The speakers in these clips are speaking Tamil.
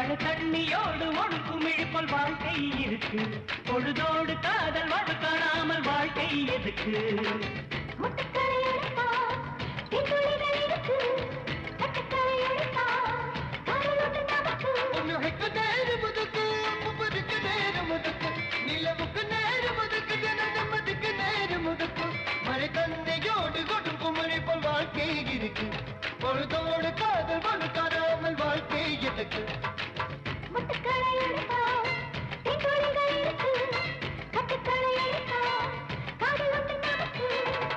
மழை தண்ணியோடு ஒழுக்கும் இழுப்பல் வாழ்க்கை இருக்கு பொழுதோடு காதல் வாழ் காணாமல் வாழ்க்கை எதுக்கு முட்டுக்களை எடுத்தா தீக்குழிகள் இருக்கு கட்டுக்களை எடுத்தா காதலோடு நமக்கு ஒன்னு ஹெக்கு நேரம் முதுக்கு முப்பதுக்கு நேரம் முதுக்கு நிலவுக்கு நேரம் முதுக்கு தின நிம்மதிக்கு நேரம் முதுக்கு மழை தந்தையோடு கொடுக்கும் மழை போல் வாழ்க்கை இருக்கு பொழுதோடு காதல் மனுக்காராமல் வாழ்க்கை எதுக்கு முட்டுக்களை எடுத்தா தீக்குழிகள் இருக்கு கட்டுக்களை எடுத்தா காதலோடு நமக்கு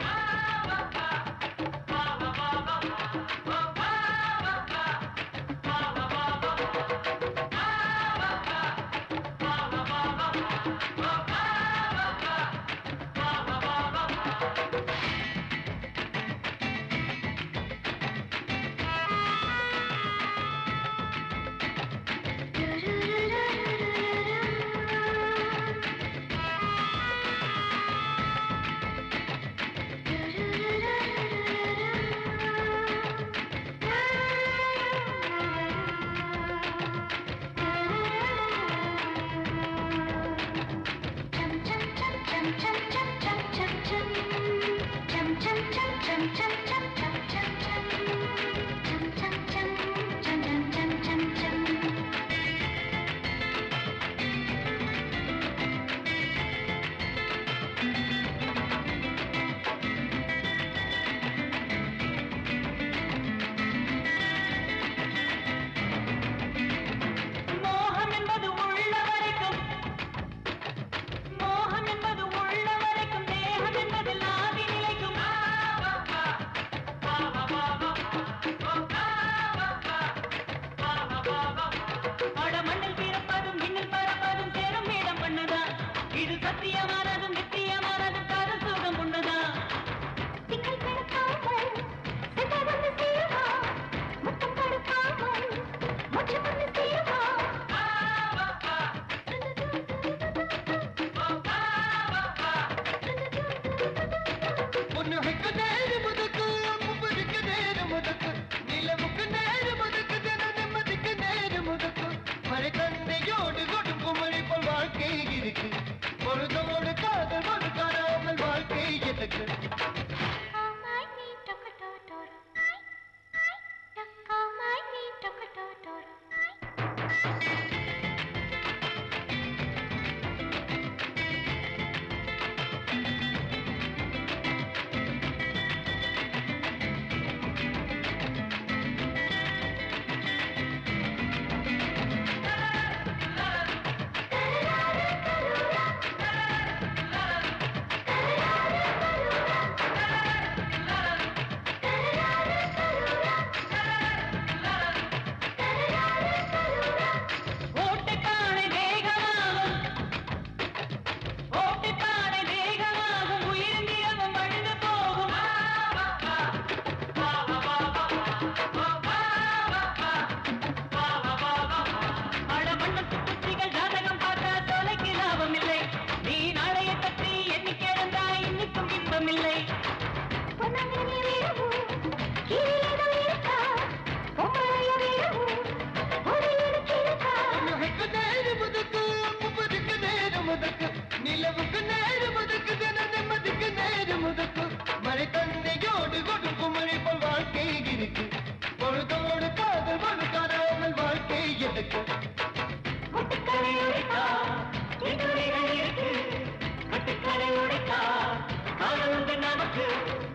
மோகம் என்பது உள்ள வரைக்கும் மோகம் என்பது உள்ள வரைக்கும் தேகம் என்பது நாதி நிலைக்கும் அட மண்ணில் பிறப்பதும் விண்ணில் பறப்பதும் சேரும் இடம் பண்ணுதான் இது சத்தியமானதும் நித்தியமானதும் காதல் சுகம் உண்டுதான் திங்கள் கிடக்காமல் சிதை வந்து சேருவா முத்தம் கொடுக்காமல் முற்று வந்து சேருவா ஒன்னு ஹெக்கு நேரம் முதுக்கு முப்பதுக்கு நேரம் முதுக்கு நிலவுக்கு நேரம் முதுக்கு தின நிம்மதிக்கு நேரம் முதுக்கு மழை தந்தையோடு கொடுக்கும் மழை போல் வாழ்க்கை இருக்கு பொழுதோடு காதல் மனுக்காராமல் வாழ்க்கை எதுக்கு Kamai ni tokototoro. Kamai ni tokototoro. ஓட்டுக்கான தேகமாகும் ஓட்டுக்கான தேகமாகும் உயிர்ந்திரவும் வழுந்து போகும் அடமண்ணத்து குச்சிகள் ஜாதகம் பார்த்தா தொலைக்கு லாபம் இல்லை நீ நாளைய பற்றி எண்ணிக்கிழந்தாய் இன்னிக்கும் இன்பமில்லை பொன்னாங்கண்ணி வீரமும் கீழிடம் இருக்கா பொம்பளைய வீரமும் ஒரு இருக்கா ஒன்னு ஹெக்கு நேரம் முதுக்கு முப்பதுக்கு நேரம் முதுக்கு நிலவுக்கு நேரம் முதுக்கு தின நிம்மதிக்கு நேரம் முதுக்கு மழை தந்தையோடு கொடுக்கும் மழை போல் வாழ்க்கை இருக்கு பொழுதோடு காதல் மனுக்காராமல் வாழ்க்கை எதுக்கு முட்டுக்களை உடைத்தா இத்துளிகள் இருக்கு கட்டுக்களை உடைத்தா காதல் உண்டு நமக்கு